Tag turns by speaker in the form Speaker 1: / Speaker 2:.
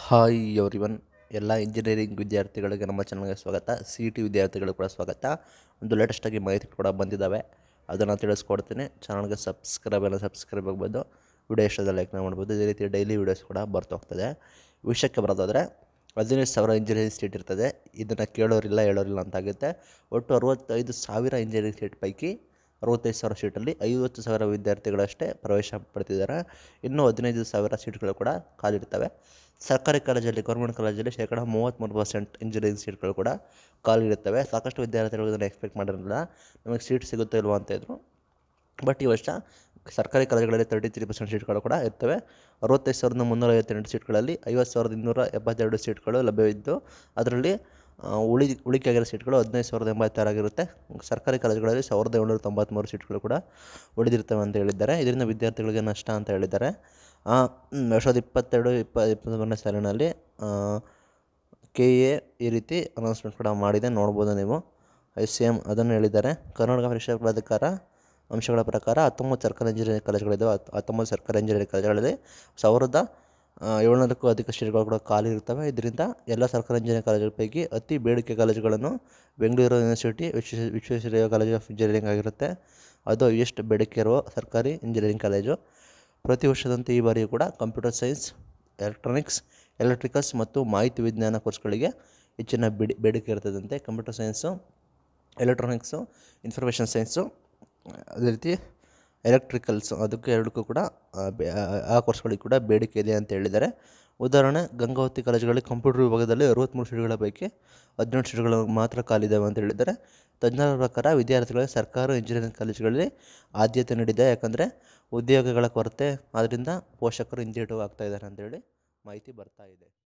Speaker 1: hi everyone ಎಲ್ಲ engineering ವಿದ್ಯಾರ್ಥಿಗಳಿಗೆ ನಮ್ಮ ಚಾನಲ್ಗೆ ಸ್ವಾಗತ ಸಿ ಇ ಟಿ ವಿದ್ಯಾರ್ಥಿಗಳು ಕೂಡ ಸ್ವಾಗತ ಒಂದು ಲೇಟೆಸ್ಟಾಗಿ ಮಾಹಿತಿ ಕೂಡ ಬಂದಿದ್ದಾವೆ ಅದನ್ನು ತಿಳಿಸ್ಕೊಡ್ತೀನಿ ಚಾನಲ್ಗೆ ಸಬ್ಸ್ಕ್ರೈಬ್ ಎಲ್ಲ ಸಬ್ಸ್ಕ್ರೈಬ್ ಆಗ್ಬೋದು ವಿಡಿಯೋ ಇಷ್ಟದ ಲೈಕ್ನ ಮಾಡ್ಬೋದು ಇದೇ ರೀತಿ ಡೈಲಿ ವೀಡಿಯೋಸ್ ಕೂಡ ಬರ್ತಾ ಹೋಗ್ತದೆ ವಿಷಯಕ್ಕೆ ಬರೋದಾದರೆ ಹದಿನೈದು ಸಾವಿರ ಇಂಜಿನಿಯರಿಂಗ್ ಸೀಟ್ ಇರ್ತದೆ ಇದನ್ನು ಕೇಳೋರಿಲ್ಲ ಹೇಳೋರಿಲ್ಲ ಅಂತಾಗುತ್ತೆ ಒಟ್ಟು ಅರವತ್ತೈದು ಸಾವಿರ ಇಂಜಿನಿಯರಿಂಗ್ ಸೀಟ್ ಪೈಕಿ ಅರವತ್ತೈದು ಸಾವಿರ ಸೀಟಲ್ಲಿ ಐವತ್ತು ಸಾವಿರ ವಿದ್ಯಾರ್ಥಿಗಳಷ್ಟೇ ಪ್ರವೇಶ ಪಡ್ತಿದ್ದಾರೆ ಇನ್ನೂ ಹದಿನೈದು ಸಾವಿರ ಸೀಟ್ಗಳು ಕೂಡ ಖಾಲಿರ್ತವೆ ಸರ್ಕಾರಿ ಕಾಲೇಜಲ್ಲಿ ಗೌರ್ಮೆಂಟ್ ಕಾಲೇಜಲ್ಲಿ ಶೇಕಡ ಮೂವತ್ತ್ಮೂರು ಪರ್ಸೆಂಟ್ ಇಂಜಿನಿಯರಿಂಗ್ ಸೀಟ್ಗಳು ಕೂಡ ಖಾಲಿರುತ್ತವೆ ಸಾಕಷ್ಟು ವಿದ್ಯಾರ್ಥಿಗಳು ಇದನ್ನು ಎಕ್ಸ್ಪೆಕ್ಟ್ ಮಾಡಿರಲಿಲ್ಲ ನಮಗೆ ಸೀಟ್ ಸಿಗುತ್ತೋ ಇಲ್ವೋ ಅಂತ ಇದ್ರು ಬಟ್ ಈ ವರ್ಷ ಸರ್ಕಾರಿ ಕಾಲೇಜುಗಳಲ್ಲಿ ತರ್ಟಿ ತ್ರೀ ಪರ್ಸೆಂಟ್ ಸೀಟ್ಗಳು ಕೂಡ ಇರ್ತವೆ ಅರವತ್ತೈದು ಸಾವಿರದ ಮುನ್ನೂರ ಐವತ್ತೆಂಟು ಸೀಟ್ಗಳಲ್ಲಿ ಐವತ್ತು ಸಾವಿರದ ಇನ್ನೂರ ಎಪ್ಪತ್ತೆರಡು ಸೀಟ್ಗಳು ಲಭ್ಯವಿದ್ದು ಅದರಲ್ಲಿ ಆ, ಉಳಿ ಉಳಿಕೆಯಾಗಿರೋ ಸೀಟ್ಗಳು ಹದಿನೈದು ಸಾವಿರದ ಎಂಬತ್ತಾರಾಗಿರುತ್ತೆ ಸರ್ಕಾರಿ ಕಾಲೇಜುಗಳಲ್ಲಿ ಸಾವಿರದ ಏಳ್ನೂರ ತೊಂಬತ್ತ್ಮೂರು ಸೀಟ್ಗಳು ಕೂಡ ಉಳಿದಿರ್ತವೆ ಅಂತ ಹೇಳಿದ್ದಾರೆ ಇದರಿಂದ ವಿದ್ಯಾರ್ಥಿಗಳಿಗೆ ನಷ್ಟ ಅಂತ ಹೇಳಿದ್ದಾರೆ ಆ, ಹ್ಮ್, ಎರಡು ಸಾವಿರದ ಇಪ್ಪತ್ತೆರಡು ಇಪ್ಪ ಇಪ್ಪತ್ತ್ಮೂರನೇ ಸಾಲಿನಲ್ಲಿ ಕೆ ಎ ಈ ರೀತಿ ಅನೌನ್ಸ್ಮೆಂಟ್ ಕೂಡ ಮಾಡಿದೆ ನೋಡ್ಬೋದು ನೀವು ಐ ಸಿ ಎಮ್ ಅದನ್ನು ಹೇಳಿದ್ದಾರೆ ಕರ್ನಾಟಕ ಪರೀಕ್ಷಾ ಪ್ರಾಧಿಕಾರ ಅಂಶಗಳ ಪ್ರಕಾರ ಹತ್ತೊಂಬತ್ತು ಸರ್ಕಾರಿ ಇಂಜಿನಿಯರಿಂಗ್ ಕಾಲೇಜುಗಳಿದ್ದಾವೆ ಹತ್- ಹತ್ತೊಂಬತ್ತು ಸರ್ಕಾರಿ ಇಂಜಿನಿಯರಿಂಗ್ ಕಾಲೇಜುಗಳಲ್ಲಿ ಸಾವಿರದ ಆ, ಏಳ್ನೂರಕ್ಕೂ ಅಧಿಕ ಸೀಟ್ಗಳು ಕೂಡ ಖಾಲಿ ಇರ್ತವೆ ಇದರಿಂದ ಎಲ್ಲ ಸರ್ಕಾರಿ ಇಂಜಿನಿಯರಿಂಗ್ ಕಾಲೇಜುಗಳ ಪೈಕಿ ಅತಿ ಬೇಡಿಕೆ ಕಾಲೇಜುಗಳನ್ನು ಬೆಂಗಳೂರು ಯೂನಿವರ್ಸಿಟಿ ವಿಶ್ವ ವಿಶ್ವೇಶ್ವರಯ್ಯ ಕಾಲೇಜ್ ಆಫ್ ಇಂಜಿನಿಯರಿಂಗ್ ಆಗಿರುತ್ತೆ ಅದು ಎಷ್ಟು ಬೇಡಿಕೆ ಇರುವ ಸರ್ಕಾರಿ ಇಂಜಿನಿಯರಿಂಗ್ ಕಾಲೇಜು ಪ್ರತಿ ವರ್ಷದಂತೆ ಈ ಬಾರಿಯೂ ಕೂಡ ಕಂಪ್ಯೂಟರ್ ಸೈನ್ಸ್ ಎಲೆಕ್ಟ್ರಾನಿಕ್ಸ್ ಎಲೆಕ್ಟ್ರಿಕಲ್ಸ್ ಮತ್ತು ಮಾಹಿತಿ ವಿಜ್ಞಾನ ಕೋರ್ಸ್ಗಳಿಗೆ ಹೆಚ್ಚಿನ ಬೇಡಿ ಬೇಡಿಕೆ ಇರ್ತದಂತೆ computer science electronics information science ಅದೇ ರೀತಿ ಎಲೆಕ್ಟ್ರಿಕಲ್ಸು ಅದಕ್ಕೆ ಎರಡಕ್ಕೂ ಕೂಡ ಆ, ಬೆ- ಆ- ಆ ಕೋರ್ಸ್ಗಳಿಗೆ ಕೂಡ ಬೇಡಿಕೆ ಇದೆ ಅಂತ ಹೇಳಿದ್ದಾರೆ ಉದಾಹರಣೆ ಗಂಗಾವತಿ ಕಾಲೇಜುಗಳಲ್ಲಿ ಕಂಪ್ಯೂಟರ್ ವಿಭಾಗದಲ್ಲಿ ಅರವತ್ತ್ಮೂರು ಸೀಟ್ಗಳ ಪೈಕಿ ಹದಿನೆಂಟು ಸೀಟ್ಗಳು ಮಾತ್ರ ಖಾಲಿದ್ದಾವೆ ಅಂತ ಹೇಳಿದ್ದಾರೆ ತಜ್ಞರ ಪ್ರಕಾರ ವಿದ್ಯಾರ್ಥಿಗಳಿಗೆ ಸರ್ಕಾರ ಇಂಜಿನಿಯರಿಂಗ್ ಕಾಲೇಜುಗಳಲ್ಲಿ ಆದ್ಯತೆ ನೀಡಿದೆ ಯಾಕಂದರೆ ಉದ್ಯೋಗಗಳ ಕೊರತೆ ಆದ್ದರಿಂದ ಪೋಷಕರು ಹಿಂದೇಟು ಆಗ್ತಾ ಇದ್ದಾರೆ ಅಂತೇಳಿ ಮಾಹಿತಿ ಬರ್ತಾ ಇದೆ